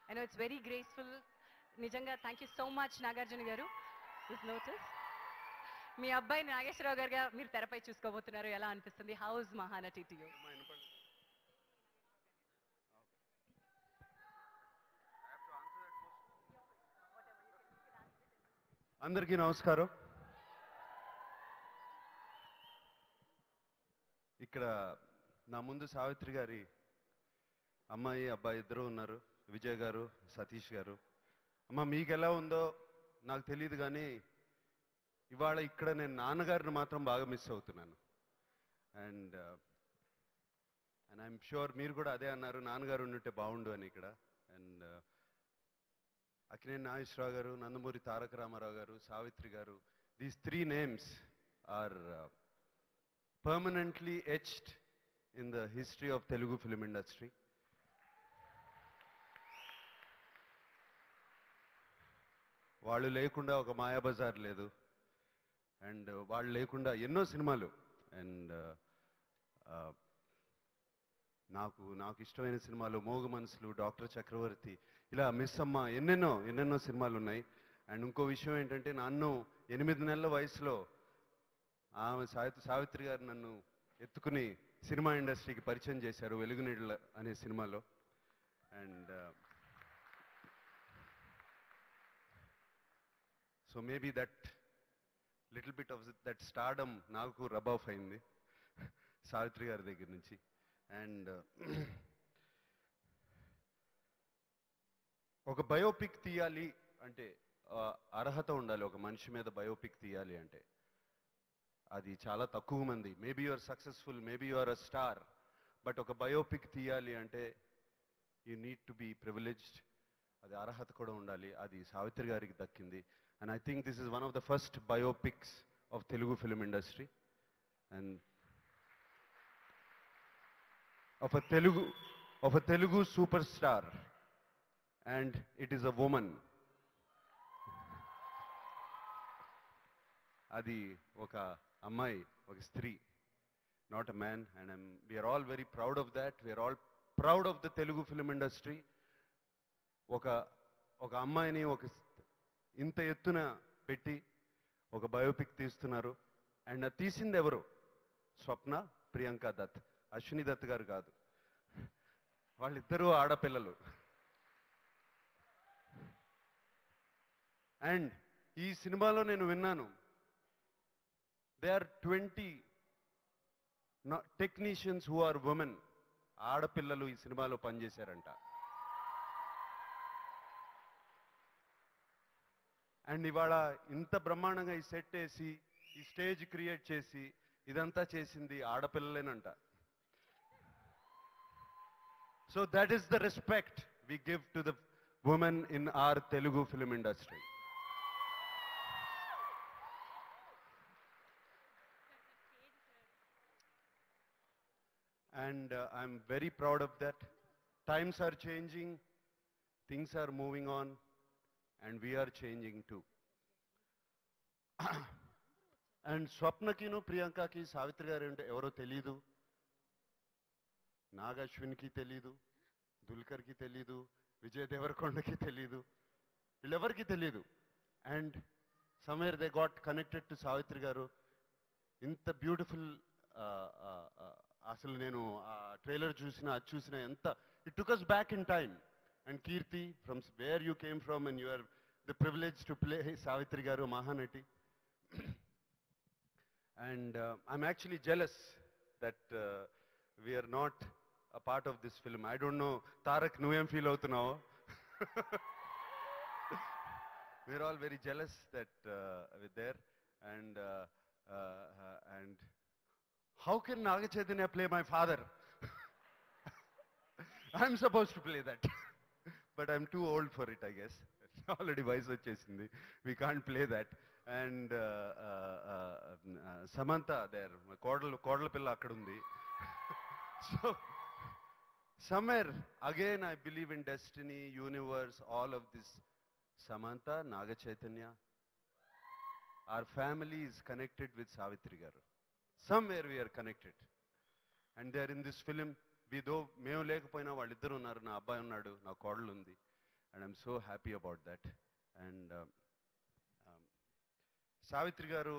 I know it's very graceful నిజంగా thank you so much Nagarjuna garu this notice మీ అబ్బాయి నాగేశ్వరరావు గారుగా మీరు తెరపై చూసుకోబోతున్నారు ఎలా అనిపిస్తుంది హౌస్ మహానటి టు యూ అందరికీ నమస్కారం ఇక్కడ నా ముందు సావిత్రి గారి అమ్మాయి అబ్బాయి ఇద్దరు ఉన్నారు విజయ్ గారు సతీష్ గారు అమ్మ మీకు ఎలా ఉందో నాకు తెలియదు కానీ ఇవాళ ఇక్కడ నేను నాన్నగారిని మాత్రం బాగా మిస్ అవుతున్నాను అండ్ అండ్ ఐఎమ్ షూర్ మీరు కూడా అదే అన్నారు నాన్నగారు ఉండుంటే బాగుండు అని ఇక్కడ అండ్ అక్కినేని నాగేశ్వరరావు గారు నందమూరి తారక Ramarao garu Savitri garu these three names are permanently etched in the history of Telugu film industry వాళ్ళు లేకుండా ఒక మాయాబజార్ లేదు అండ్ వాళ్ళు లేకుండా ఎన్నో సినిమాలు అండ్ నాకు నాకు ఇష్టమైన సినిమాలు మోగ మనసులు డాక్టర్ చక్రవర్తి ఇలా మిస్ అమ్మ ఎన్నెన్నో ఎన్నెన్నో సినిమాలు ఉన్నాయి అండ్ ఇంకో విషయం ఏంటంటే నన్ను ఎనిమిది నెలల వయసులో ఆమె సావిత్రి సావిత్రి గారు నన్ను ఎత్తుకుని సినిమా ఇండస్ట్రీకి పరిచయం చేశారు వెలుగునీళ్ళ అనే సినిమాలో and so maybe that little bit of that stardom నాకు రబ్ ఆఫ్ అయింది సావిత్రి గారి దగ్గర నుంచి అండ్ ఒక బయోపిక్ తీయాలి అంటే ఆ, అర్హత ఉండాలి ఒక మనిషి మీద బయోపిక్ తీయాలి అంటే అది చాలా తక్కువ మంది maybe your successful maybe your a star but ఒక బయోపిక్ తీయాలి అంటే you need to be privileged అది అర్హత కూడా ఉండాలి అది సావిత్రి గారికి దక్కింది and I think this is one of the first biopics of Telugu film industry and of a Telugu of a Telugu superstar, and it is a woman. అది ఒక అమ్మాయి ఒక స్త్రీ not a man and I'm we're all very proud of that we're all proud of the Telugu film industry ఒక ఒక అమ్మాయిని ఒక ఇంత ఎత్తున పెట్టి ఒక బయోపిక్ తీస్తున్నారు అండ్ అది తీసింది ఎవరు స్వప్న ప్రియాంక దత్ అశ్విని దత్ గారు కాదు వాళ్ళిద్దరూ ఆడపిల్లలు అండ్ ఈ సినిమాలో నేను విన్నాను they are twenty technicians who are women ఆడపిల్లలు ఈ సినిమాలో పనిచేశారంట అండ్ ఇవాళ ఇంత బ్రహ్మాండంగా ఈ సెట్ వేసి ఈ స్టేజ్ క్రియేట్ చేసి ఇదంతా చేసింది ఆడపిల్లలేనంట so that is the respect we give to the women in our Telugu film industry and uh, I'm very proud of that. Times are changing, things are moving on, and we are changing too. And స్వప్నకిను ప్రియాంకకి సావిత్రి గారు అంటే ఎవరో తెలీదు నాగ అశ్విన్కి తెలీదు దుల్కర్కి తెలీదు విజయ్ దేవరకొండకి తెలీదు వీళ్ళెవరికి తెలీదు and somewhere they got connected to Savitri garu ఇంత బ్యూటిఫుల్ అసలు నేను ఆ ట్రైలర్ చూసిన అది చూసిన ఎంత it takes us back in time and Keerthy from where you came from and you're the privilege to play Savitri garu Mahanati and I'm actually jealous that we're not a part of this film I don't know Tarak నువ్వేం feel అవుతున్నావు we're all very jealous that uh, we're there and uh, uh, uh, and how can Naga Chaitanya play my father? I'm supposed to play that. but I'm too old for it, I guess. Already వయసు వచ్చేసింది we can't play that. And uh, uh, uh, uh, Samantha there, కోడలు కోడల పిల్ల అక్కడ ఉంది. so somewhere again I believe in destiny, universe, all of this. Samantha, Naga Chaitanya, our family is connected with Savitri Garu. Somewhere we are connected. And they are in this film, we though మేము లేకపోయినా వాళ్ళిద్దరు ఉన్నారు నా అబ్బాయి ఉన్నాడు నా కోడలు ఉంది and I'm so happy about that and Savitri garu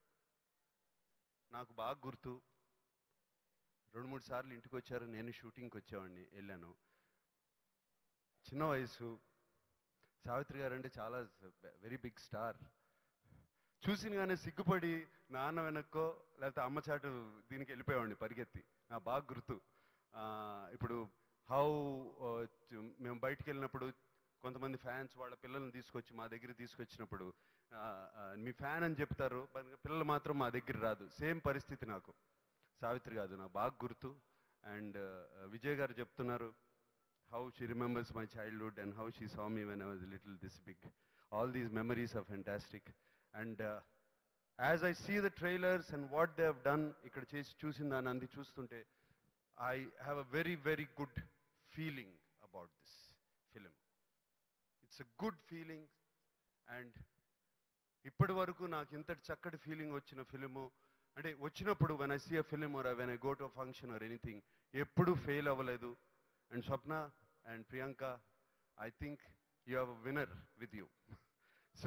నాకు బాగా గుర్తు రెండు మూడు సార్లు ఇంటికి వచ్చారు నేను షూటింగ్కి వచ్చేవాడిని వెళ్ళాను చిన్న వయసు సావిత్రి గారు అంటే చాలా వెరీ బిగ్ స్టార్ చూసినగానే సిగ్గుపడి నాన్న వెనక్కో లేకపోతే అమ్మ చాటు దీనికి వెళ్ళిపోయేవాడిని పరిగెత్తి నా బాగా గుర్తు ఆ, ఇప్పుడు హౌ మేము బయటికి వెళ్ళినప్పుడు కొంతమంది ఫ్యాన్స్ వాళ్ళ పిల్లల్ని తీసుకొచ్చి మా దగ్గర తీసుకొచ్చినప్పుడు ఆ, ఆ, మీ ఫ్యాన్ అని చెప్తారు but పిల్లలు మాత్రం మా దగ్గర రాదు సేమ్ పరిస్థితి నాకు సావిత్రి కాదు నాకు బాగా గుర్తు అండ్ విజయ్ గారు చెప్తున్నారు how she remembers my childhood and how she saw me when I was little this big. All these memories are fantastic. And uh, as I see the trailers and what they have done, ఇక్కడ చేసి చూసిన దాన్ని అంది చూస్తుంటే I have a very, very good feeling about this film. It's a good feeling and ఇప్పటి వరకు నాకు ఇంతటి చక్కటి ఫీలింగ్ వచ్చిన ఫిలిము అంటే వచ్చినప్పుడు when I see a film or when I go to function or anything ఎప్పుడు ఫెయిల్ అవ్వలేదు and Swapna and Priyanka I think you have winner with you so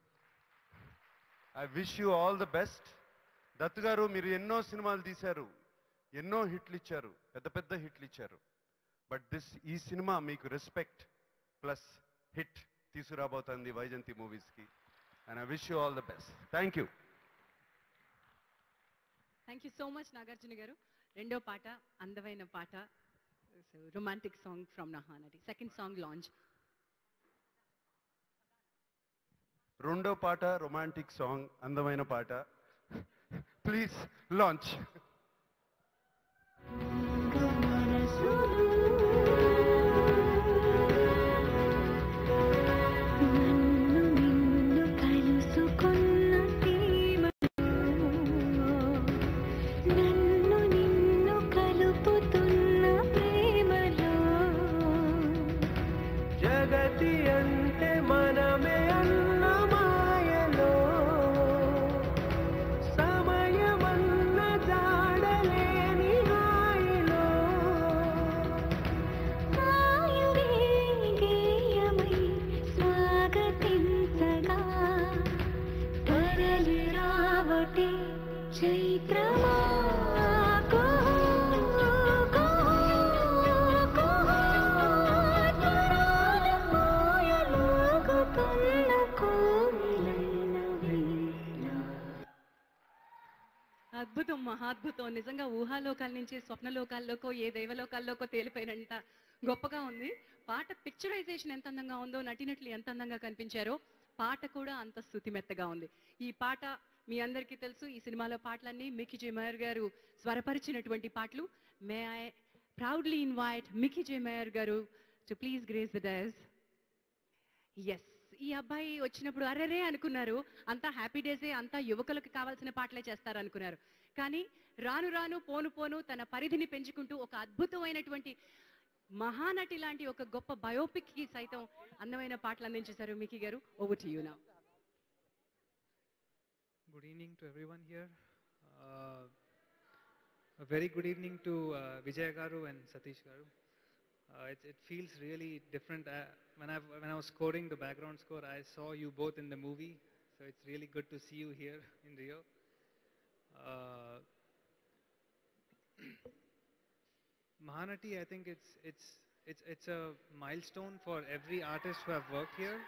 I wish you all the best Dattu garu మీరు ఎన్నో సినిమాలు తీశారు ఎన్నో హిట్లు ఇచ్చారు పెద్ద పెద్ద హిట్లు ఇచ్చారు బట్ దిస్ ఈ సినిమా మీకు రెస్పెక్ట్ ప్లస్ హిట్ తీసుకురాబోతుంది వైజంతి మూవీస్కి and I wish you all the best thank you thank you so much Nagarjuna garu రెండో పాట అందమైన పాట romantic song from Mahanati second song launch రెండో పాట రొమాంటిక్ సాంగ్ అందమైన పాట ప్లీజ్ లాంచ్ నన్ను నిన్ను కలుసుకున్న ప్రేమలో నన్ను నిన్ను కలుపుతున్న ప్రేమలో జగతి అంటే మనమే అన్న మాయలో సమయమన్న జాడలేని హాయిలో ఆయురే గేయమై స్వాగతించగా తరలి రావటే చైత్రమా కుహూ, కుహూ, కుహూ, తరాల మోయలోగుతున్న కోయిలైన వీణ. అద్భుతం మహాద్భుతం నిజంగా ఊహాలోకాల నుంచి స్వప్నలోకాల్లోకో ఏ దైవలోకాల్లోకో తేలిపోయినంత గొప్పగా ఉంది పాట పిక్చరైజేషన్ ఎంత అందంగా ఉందో నటినట్లు ఎంత అందంగా కనిపించారో పాట కూడా అంత స్థుతిమెత్తగా ఉంది ఈ పాట మీ అందరికీ తెలుసు ఈ సినిమాలో పాటలన్నీ మికి జే మయర్ గారు స్వరపరిచినటువంటి పాటలు may I proudly invite Mickey J Meyer garu to please grace the dais ఎస్ ఈ అబ్బాయి వచ్చినప్పుడు అరెరే అనుకున్నారు అంతా హ్యాపీ డేసే అంతా యువకులకు కావాల్సిన పాటలే చేస్తారు అనుకున్నారు కానీ రాను రాను పోను పోను తన పరిధిని పెంచుకుంటూ ఒక అద్భుతమైనటువంటి మహానటి లాంటి ఒక గొప్ప బయోపిక్ కి సైతం అందమైన పాటలు అందించేశారు Mickey garu over to you now Good evening to everyone here. Uh, a very good evening to uh, Vijay Garu and Satish Garu. Uh, it, it feels really different. Uh, when, I, when I was scoring the background score, I saw you both in the movie, so it's really good to see you here in Rio. Uh, Mahanati, I think it's, it's, it's, it's a milestone for every artist who have worked here.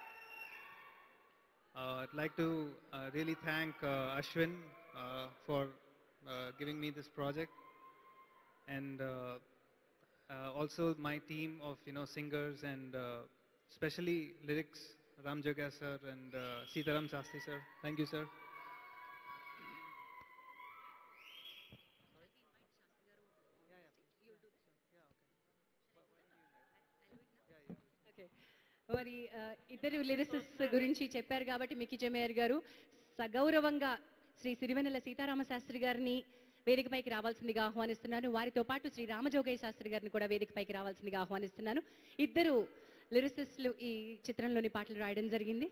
Uh, I'd like to uh, really thank uh, Ashwin uh, for uh, giving me this project, and uh, uh, also my team of you know singers and uh, especially lyrics, Ram Jaga sir and uh, Sitaram Sastri sir. Thank you, sir. Okay మరి ఆ, ఇద్దరు lyricists గురించి చెప్పారు కాబట్టి మికి జమేయర్ గారు సగౌరవంగా శ్రీ సిరివెన్నెల సీతారామ శాస్త్రి గారిని వేదికపైకి రావాల్సిందిగా ఆహ్వానిస్తున్నాను వారితో పాటు శ్రీ రామజోగయ్య శాస్త్రి గారిని కూడా వేదికపైకి రావాల్సిందిగా ఆహ్వానిస్తున్నాను ఇద్దరు లిరిసిస్టులు ఈ చిత్రంలోని పాటలు రాయడం జరిగింది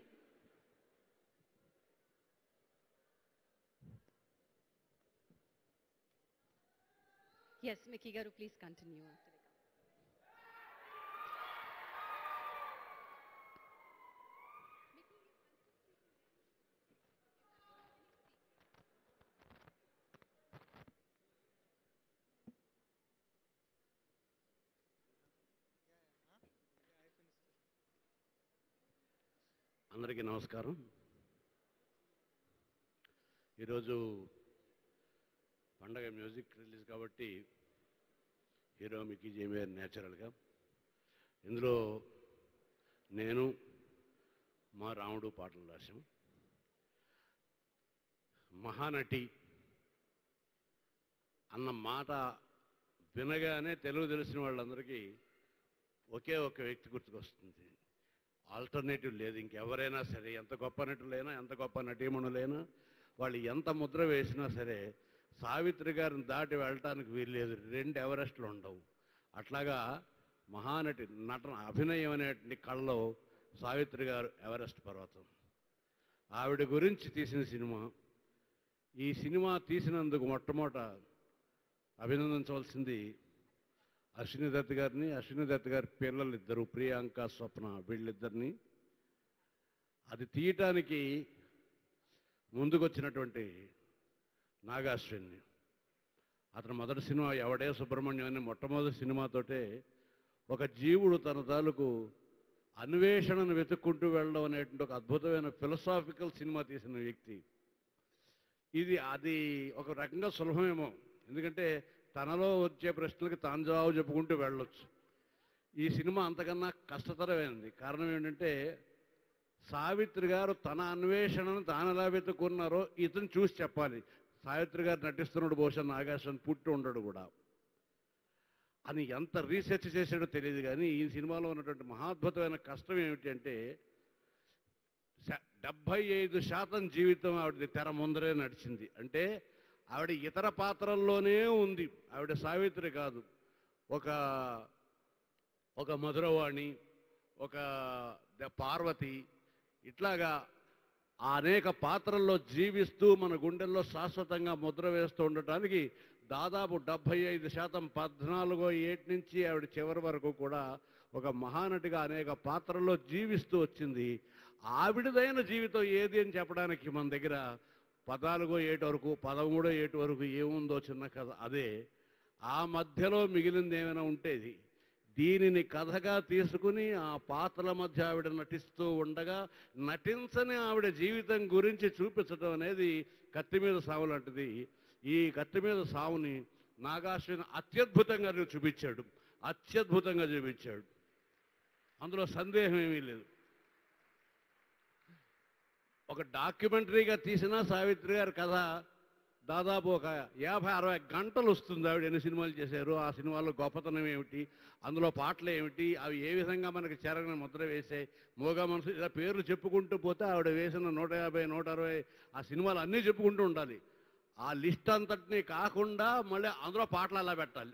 ఎస్ మికి గారు ప్లీజ్ కంటిన్యూ అందరికీ నమస్కారం ఈరోజు పండగ మ్యూజిక్ రిలీజ్ కాబట్టి హీరో మిక్కీ జేమేర్ న్యాచురల్గా ఇందులో నేను మా రాముడు పాటలు రాశాం మహానటి అన్న మాట వినగానే తెలుగు తెలిసిన వాళ్ళందరికీ ఒకే ఒక వ్యక్తి గుర్తుకొస్తుంది ఆల్టర్నేటివ్ లేదు ఇంకెవరైనా సరే ఎంత గొప్ప నటులైనా ఎంత గొప్ప నటీమణులైనా వాళ్ళు ఎంత ముద్ర వేసినా సరే సావిత్రి గారిని దాటి వెళ్ళటానికి వీల్లేదు రెండు ఎవరెస్ట్లు ఉండవు అట్లాగా మహానటి నటన అభినయం అనేటువంటి కళ్ళలో సావిత్రి గారు ఎవరెస్ట్ పర్వతం ఆవిడ గురించి తీసిన సినిమా ఈ సినిమా తీసినందుకు మొట్టమొదట అభినందించవలసింది అశ్విని దత్ గారిని అశ్విని దత్ గారి పిల్లలిద్దరు ప్రియాంక స్వప్న వీళ్ళిద్దరిని అది తీయటానికి ముందుకొచ్చినటువంటి నాగాశ్విని అతని మొదటి సినిమా ఎవడే సుబ్రహ్మణ్యం అని మొట్టమొదటి సినిమాతోటే ఒక జీవుడు తన తాలూకు అన్వేషణను వెతుక్కుంటూ వెళ్ళడం అనేటువంటి ఒక అద్భుతమైన ఫిలసాఫికల్ సినిమా తీసిన వ్యక్తి ఇది అది ఒక రకంగా సులభమేమో ఎందుకంటే తనలో వచ్చే ప్రశ్నలకు తాను జవాబు చెప్పుకుంటూ వెళ్ళొచ్చు ఈ సినిమా అంతకన్నా కష్టతరమైనది కారణం ఏంటంటే సావిత్రి గారు తన అన్వేషణను తాను ఎలా వెతుక్కున్నారో ఇతను చూసి చెప్పాలి సావిత్రి గారు నటిస్తున్నాడు బహుశా నాగార్జున పుట్టి ఉండడు కూడా అని ఎంత రీసెర్చ్ చేశాడో తెలియదు కానీ ఈ సినిమాలో ఉన్నటువంటి మహాద్భుతమైన కష్టం ఏమిటి అంటే శ- డెబ్భై ఐదు శాతం జీవితం ఆవిడది తెర ముందరే నడిచింది అంటే ఆవిడ ఇతర పాత్రల్లోనే ఉంది ఆవిడ సావిత్రి కాదు ఒక ఒక మధురవాణి ఒక ద- పార్వతి ఇట్లాగా ఆ అనేక పాత్రల్లో జీవిస్తూ మన గుండెల్లో శాశ్వతంగా ముద్ర వేస్తూ ఉండటానికి దాదాపు డెబ్భై ఐదు శాతం పద్నాలుగో ఏటి నుంచి ఆవిడ చివరి వరకు కూడా ఒక మహానటిగా అనేక పాత్రల్లో జీవిస్తూ వచ్చింది ఆవిడదైన జీవితం ఏది అని చెప్పడానికి మన దగ్గర పద్నాలుగో ఏటి వరకు పదమూడో ఏటి వరకు ఏముందో చిన్న కథ అదే ఆ మధ్యలో మిగిలింది ఏమైనా ఉంటేది దీనిని కథగా తీసుకుని ఆ పాత్రల మధ్య ఆవిడ నటిస్తూ ఉండగా నటించని ఆవిడ జీవితం గురించి చూపించడం అనేది కత్తి మీద సావు లాంటిది ఈ కత్తి మీద సావుని నాగాశ్విని అత్యద్భుతంగా చూపించాడు అత్యద్భుతంగా చూపించాడు అందులో సందేహం ఏమీ లేదు ఒక డాక్యుమెంటరీగా తీసిన సావిత్రి గారి కథ దాదాపు ఒక యాభై అరవై గంటలు వస్తుంది ఆవిడ ఎన్ని సినిమాలు చేశారు ఆ సినిమాలో గొప్పతనం ఏమిటి అందులో పాటలు ఏమిటి అవి ఏ విధంగా మనకి చెరగని ముద్ర వేసాయి మోగా మనసు ఇలా పేర్లు చెప్పుకుంటూ పోతే ఆవిడ వేసిన నూట యాభై నూట అరవై ఆ సినిమాలు అన్నీ చెప్పుకుంటూ ఉండాలి ఆ లిస్ట్ అంతటిని కాకుండా మళ్ళీ అందులో పాటలు అలా పెట్టాలి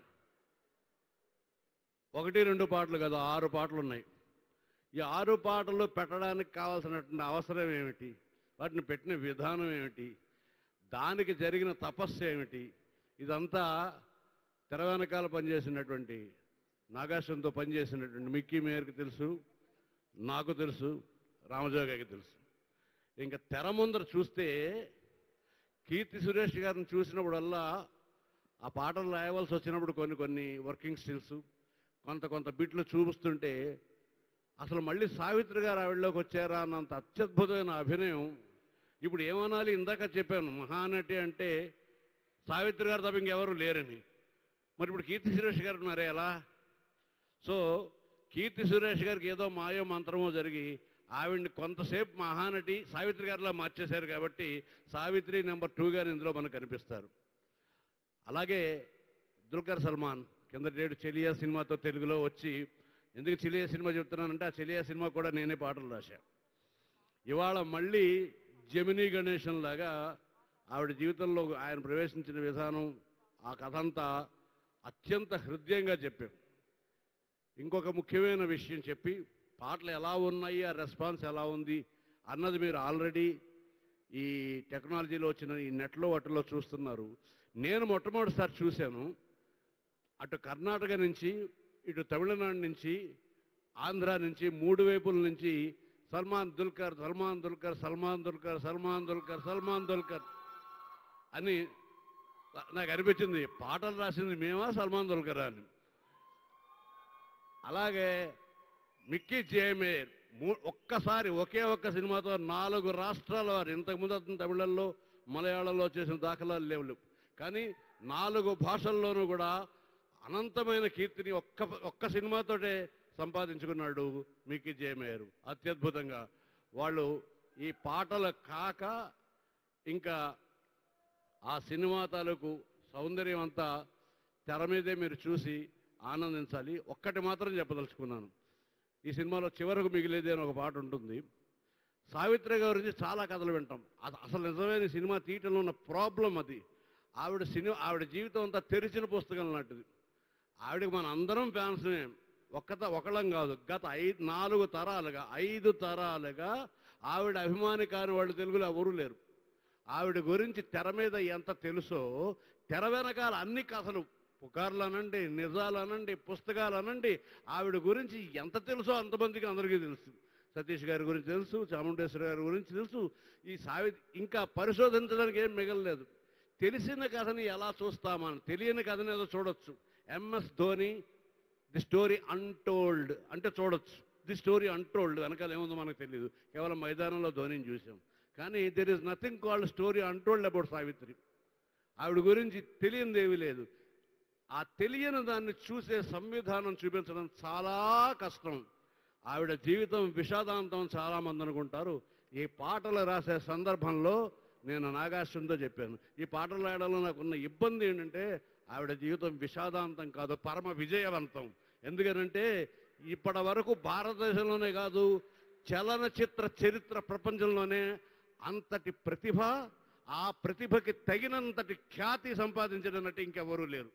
ఒకటి రెండు పాటలు కదా ఆరు పాటలు ఉన్నాయి ఈ ఆరు పాటలు పెట్టడానికి కావాల్సినటువంటి అవసరం ఏమిటి వాటిని పెట్టిన విధానం ఏమిటి దానికి జరిగిన తపస్సు ఏమిటి ఇదంతా తెర వెనకాల పనిచేసినటువంటి నాగార్జునతో పనిచేసినటువంటి మిక్కీ మేయర్కి తెలుసు నాకు తెలుసు రామజోగకి తెలుసు ఇంకా తెర ముందర చూస్తే కీర్తి సురేష్ గారిని చూసినప్పుడల్లా ఆ పాటలు రాయవలసి వచ్చినప్పుడు కొన్ని కొన్ని వర్కింగ్ స్టిల్స్ కొంత కొంత బిట్లు చూపిస్తుంటే అసలు మళ్ళీ సావిత్రి గారు ఆవిడలోకి వచ్చారా అన్నంత అత్యద్భుతమైన అభినయం ఇప్పుడు ఏమనాలి ఇందాక చెప్పాను మహానటి అంటే సావిత్రి గారు తప్ప ఇంకెవరు లేరని మరి ఇప్పుడు కీర్తి సురేష్ గారు మరి ఎలా సో కీర్తి సురేష్ గారికి ఏదో మాయో మంత్రమో జరిగి ఆవిడ్ని కొంతసేపు మహానటి సావిత్రి గారిలా మార్చేశారు కాబట్టి సావిత్రి నెంబర్ టూ గారు ఇందులో మనకు కనిపిస్తారు అలాగే దుల్కర్ సల్మాన్ కిందటేడు చెలియా సినిమాతో తెలుగులో వచ్చి ఎందుకు చెలియా సినిమా చెప్తున్నానంటే ఆ చెలియా సినిమా కూడా నేనే పాటలు రాశా ఇవాళ మళ్ళీ జమినీ గణేశన్ లాగా ఆవిడ జీవితంలో ఆయన ప్రవేశించిన విధానం ఆ కథ అంతా అత్యంత హృదయంగా చెప్పాం ఇంకొక ముఖ్యమైన విషయం చెప్పి పాటలు ఎలా ఉన్నాయి ఆ రెస్పాన్స్ ఎలా ఉంది అన్నది మీరు ఆల్రెడీ ఈ టెక్నాలజీలో వచ్చిన ఈ నెట్లో వాటిలో చూస్తున్నారు నేను మొట్టమొదటిసారి చూశాను అటు కర్ణాటక నుంచి ఇటు తమిళనాడు నుంచి ఆంధ్ర నుంచి మూడు వైపుల నుంచి సల్మాన్ దుల్కర్ సల్మాన్ దుల్కర్ సల్మాన్ దుల్కర్ సల్మాన్ దుల్కర్ సల్మాన్ దుల్కర్ అని నాకు అనిపించింది పాటలు రాసింది మేమా సల్మాన్ దుల్కర్ అని అలాగే మిక్కీ జేమేర్ మూ- ఒక్కసారి ఒకే ఒక్క సినిమాతో నాలుగు రాష్ట్రాల వారు ఇంతకుముందు అతను తమిళంలో మలయాళంలో చేసిన దాఖలాలు లేవు లేవు. కానీ నాలుగు భాషల్లోనూ కూడా అనంతమైన కీర్తిని ఒక్క ఒక్క సినిమాతోటే సంపాదించుకున్నాడు మిక్కీ జయమేయరు అత్యద్భుతంగా వాళ్ళు ఈ పాటలు కాక ఇంకా ఆ సినిమా తాలూకు సౌందర్యం అంతా తెర మీదే మీరు చూసి ఆనందించాలి ఒక్కటి మాత్రం చెప్పదలుచుకున్నాను ఈ సినిమాలో చివరకు మిగిలేది అని ఒక పాట ఉంటుంది సావిత్రి గారి గురించి చాలా కథలు వింటాం అది అసలు నిజమైన సినిమా తీయటంలో ఉన్న ప్రాబ్లం అది ఆవిడ సినిమా ఆవిడ జీవితం అంతా తెరిచిన పుస్తకం లాంటిది ఆవిడకి మన అందరం ఫ్యాన్స్నే ఒక్కత ఒకళ్ళం కాదు గత ఐదు నాలుగు తరాలుగా ఐదు తరాలుగా ఆవిడ అభిమాని కాని వాళ్ళు తెలుగులో ఎవరు లేరు ఆవిడ గురించి తెర మీద ఎంత తెలుసో తెర వెనకాల అన్ని కథలు పుకార్లు అనండి నిజాలు అనండి పుస్తకాలు అనండి ఆవిడ గురించి ఎంత తెలుసో అంతమందికి అందరికీ తెలుసు సతీష్ గారి గురించి తెలుసు చాముండేశ్వరి గారి గురించి తెలుసు ఈ సావి ఇంకా పరిశోధించడానికి ఏం మిగలలేదు తెలిసిన కథని ఎలా చూస్తామని తెలియని కథని ఏదో చూడొచ్చు MS Dhoni the story untold అంటే చూడొచ్చు ది స్టోరీ అన్టోల్డ్ వెనకాల ఏముందో మనకు తెలియదు కేవలం మైదానంలో ధోనిని చూసాం కానీ there is nothing called story untold about Savitri ఆవిడ గురించి తెలియనిది ఏమీ లేదు ఆ తెలియని దాన్ని చూసే సంవిధానం చూపించడం చాలా కష్టం ఆవిడ జీవితం విషాదాంతం చాలా మంది అనుకుంటారు ఈ పాటలు రాసే సందర్భంలో నేను నాగార్జునతో చెప్పాను ఈ పాటలు రాయడంలో నాకున్న ఇబ్బంది ఏంటంటే ఆవిడ జీవితం విషాదాంతం కాదు పరమ విజయవంతం ఎందుకనంటే ఇప్పటి వరకు భారతదేశంలోనే కాదు చలనచిత్ర చరిత్ర ప్రపంచంలోనే అంతటి ప్రతిభ ఆ ప్రతిభకి తగినంతటి ఖ్యాతి సంపాదించిన నటి ఇంకెవరూ లేరు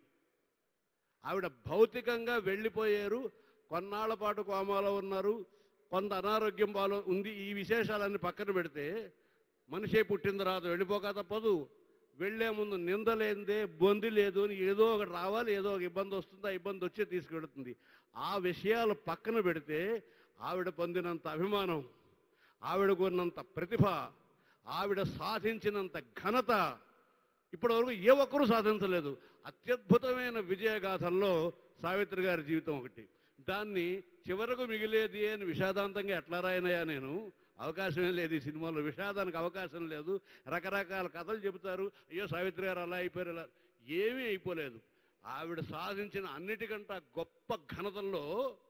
ఆవిడ భౌతికంగా వెళ్ళిపోయారు కొన్నాళ్ల పాటు కోమాలో ఉన్నారు కొంత అనారోగ్యం పాలు ఉంది ఈ విశేషాలన్నీ పక్కన పెడితే మనిషి పుట్టిన తర్వాత వెళ్ళిపోక తప్పదు వెళ్లే ముందు నిందలేందే బొంది లేదు అని ఏదో ఒకటి రావాలి ఏదో ఒక ఇబ్బంది వస్తుంది ఆ ఇబ్బంది వచ్చే తీసుకెడుతుంది ఆ విషయాలు పక్కన పెడితే ఆవిడ పొందినంత అభిమానం ఆవిడకు ఉన్నంత ప్రతిభ ఆవిడ సాధించినంత ఘనత ఇప్పటివరకు ఏ ఒక్కరూ సాధించలేదు అత్యద్భుతమైన విజయగాథల్లో సావిత్రి గారి జీవితం ఒకటి దాన్ని చివరకు మిగిలేది అని విషాదాంతంగా ఎట్లా రాయనయా నేను అవకాశమే లేదు ఈ సినిమాలో విషాదానికి అవకాశం లేదు రకరకాల కథలు చెబుతారు అయ్యో సావిత్రి గారు అలా అయిపోయారు ఇలా ఏమీ అయిపోలేదు ఆవిడ సాధించిన అన్నిటికంటే గొప్ప ఘనతల్లో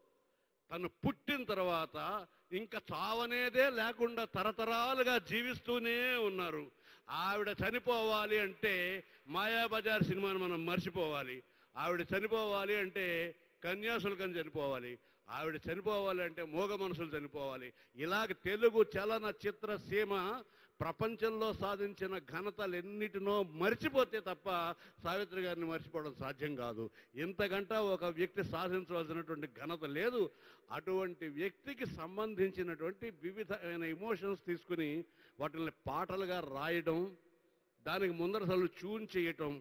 తను పుట్టిన తర్వాత ఇంకా చావనేదే లేకుండా తరతరాలుగా జీవిస్తూనే ఉన్నారు ఆవిడ చనిపోవాలి అంటే మాయాబజార్ సినిమాను మనం మర్చిపోవాలి ఆవిడ చనిపోవాలి అంటే కన్యాశుల్కం చనిపోవాలి ఆవిడ చనిపోవాలి అంటే మోగ మనుషులు చనిపోవాలి ఇలాగ తెలుగు చలన చిత్ర సీమ ప్రపంచంలో సాధించిన ఘనతలెన్నిటినో మర్చిపోతే తప్ప సావిత్రి గారిని మర్చిపోవడం సాధ్యం కాదు ఇంతకంట ఒక వ్యక్తి సాధించవలసినటువంటి ఘనత లేదు అటువంటి వ్యక్తికి సంబంధించినటువంటి వివిధమైన ఎమోషన్స్ తీసుకుని వాటిని పాటలుగా రాయడం దానికి ముందర అసలు చూన్ చేయటం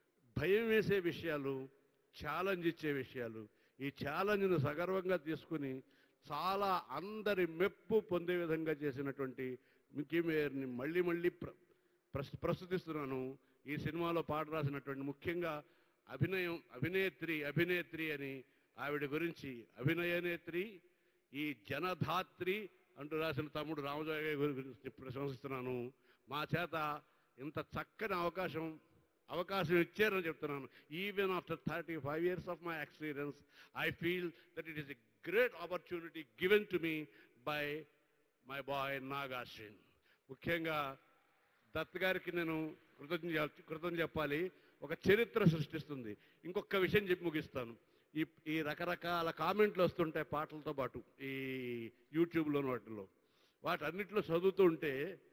భయం వేసే విషయాలు ఛాలెంజ్ ఇచ్చే విషయాలు ఈ ఛాలెంజ్ను సగర్వంగా తీసుకుని చాలా అందరి మెప్పు పొందే విధంగా చేసినటువంటి మిక్కీ మేయర్ని మళ్ళీ మళ్ళీ ప్ర ప్రస్ ప్రస్తుతిస్తున్నాను ఈ సినిమాలో పాట రాసినటువంటి ముఖ్యంగా అభినయం అభినేత్రి అభినేత్రి అని ఆవిడ గురించి అభినయనేత్రి ఈ జనధాత్రి అంటూ రాసిన తమ్ముడు రామజోయ గారి గురించి ప్రశంసిస్తున్నాను మా చేత ఇంత చక్కని అవకాశం అవకాశం ఇచ్చారని చెప్తున్నాను even after thirty five years of my experience I feel that it is a great opportunity given to me by my boy Nagarjun ముఖ్యంగా దత్ గారికి నేను కృతజ్ఞ కృతజ్ఞ చెప్పాలి ఒక చరిత్ర సృష్టిస్తుంది ఇంకొక విషయం చెప్పి ముగిస్తాను ఈ ఈ రకరకాల కామెంట్లు వస్తుంటాయి పాటలతో పాటు ఈ యూట్యూబ్లో వాటిల్లో వాటన్నిటిలో చదువుతూ ఉంటే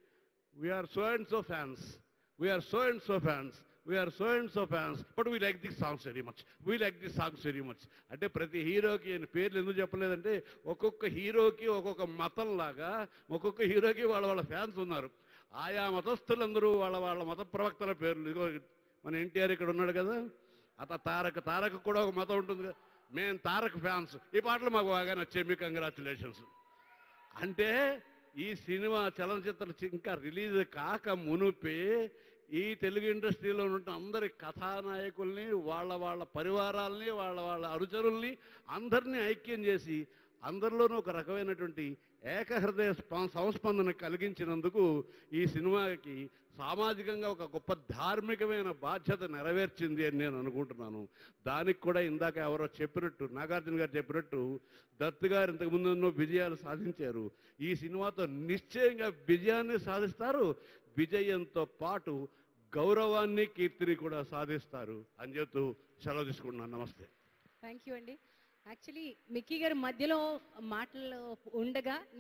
we're so and so fans we're so and so fans we're so and so fans but we like this songs very much we like this songs very much అంటే ప్రతి హీరోకి అని పేర్లు ఎందుకు చెప్పలేదంటే ఒక్కొక్క హీరోకి ఒక్కొక్క మతం లాగా ఒక్కొక్క హీరోకి వాళ్ళ వాళ్ళ ఫ్యాన్స్ ఉన్నారు ఆయా మతస్థులందరూ వాళ్ళ వాళ్ళ మత ప్రవక్తల పేర్లు ఇదిగో మన ఎన్టీఆర్ ఇక్కడ ఉన్నాడు కదా అత తారక్ తారక్ కూడా ఒక మతం ఉంటుంది కదా మేము తారక్ ఫ్యాన్స్ ఈ పాటలు మాకు బాగా నచ్చాయి మీకు కంగ్రాచులేషన్స్ అంటే ఈ సినిమా చలనచిత్ర చి- ఇంకా రిలీజ్ కాక మునుపే ఈ తెలుగు ఇండస్ట్రీలో ఉన్న అందరి కథానాయకుల్ని వాళ్ళ వాళ్ళ పరివారాల్ని వాళ్ళ వాళ్ళ అనుచరుల్ని అందరినీ ఐక్యం చేసి అందరిలోనూ ఒక రకమైనటువంటి ఏకహృదయ స్ప- సంస్పందన కలిగించినందుకు ఈ సినిమాకి సామాజికంగా ఒక గొప్ప ధార్మికమైన బాధ్యత నెరవేర్చింది అని నేను అనుకుంటున్నాను దానికి కూడా ఇందాక ఎవరో చెప్పినట్టు నాగార్జున గారు చెప్పినట్టు దత్ గారు ఇంతకుముందు ఎన్నో విజయాలు సాధించారు ఈ సినిమాతో నిశ్చయంగా విజయాన్ని సాధిస్తారు విజయంతో పాటు గౌరవాన్ని కీర్తిని కూడా సాధిస్తారు అని చెప్తూ సెలవు తీసుకుంటున్నాను నమస్తే థ్యాంక్ యూ అండి యాక్చువల్లీ మిక్కీ గారు మధ్యలో మాటలు ఉండగా